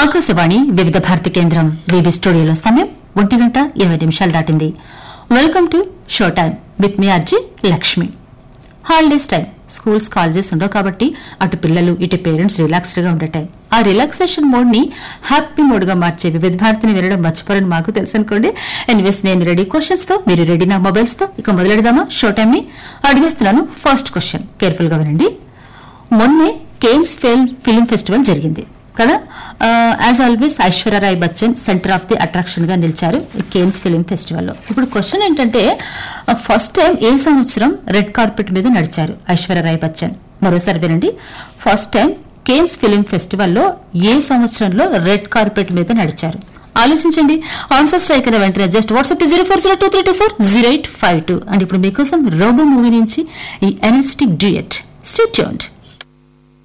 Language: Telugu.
ఆకాశవాణి వివిధ భారతి కేంద్రం వివి స్టూడియోలో సమయం ఒంటి గంట ఇరవై నిమిషాలు దాటింది welcome to show time with మీ RJ Lakshmi holidays time schools colleges ఉండవు కాబట్టి అటు పిల్లలు ఇటు పేరెంట్స్ రిలాక్స్డ్ గా ఉండే టైం ఆ రిలాక్సేషన్ మోడ్ ని హ్యాపీ మోడ్ గా మార్చే వివిధ భారతిని వినడం మర్చిపోరని మాకు తెలుసు అనుకోండి ఎనివేస్ నేను రెడీ క్వశ్చన్స్ తో మీరు రెడీ నా మొబైల్స్ తో ఇక మొదలెడదామా షో టైం ని అడిగేస్తున్నాను ఫస్ట్ క్వశ్చన్ కేర్ఫుల్ గా వినండి మొన్నే కేన్స్ ఫిల్మ్ ఫిల్మ్ ఫెస్టివల్ జరిగింది కదా as always Aishwarya Rai Bachchan centre of the attraction గా నిలిచారు ఈ కేన్స్ ఫిల్మ్ ఫెస్టివల్లో ఇప్పుడు క్వశ్చన్ ఏంటంటే ఫస్ట్ టైం ఏ సంవత్సరం రెడ్ కార్పెట్ మీద నడిచారు ఐశ్వర్యరాయ్ బచ్చన్ మరోసారి వినండి ఫస్ట్ టైం కేన్స్ ఫిల్మ్ ఫెస్టివల్లో ఏ సంవత్సరంలో రెడ్ కార్పెట్ మీద నడిచారు ఆలోచించండి ఆన్సర్ స్ట్రైక్ అయిన వెంటనే just WhatsApp zero four zero two three two four zero eight five two and ఇప్పుడు మీకోసం రోబో మూవీ నుంచి ఈ ఎనర్జెటిక్ డ్యూయట్ స్టే ట్యూన్డ్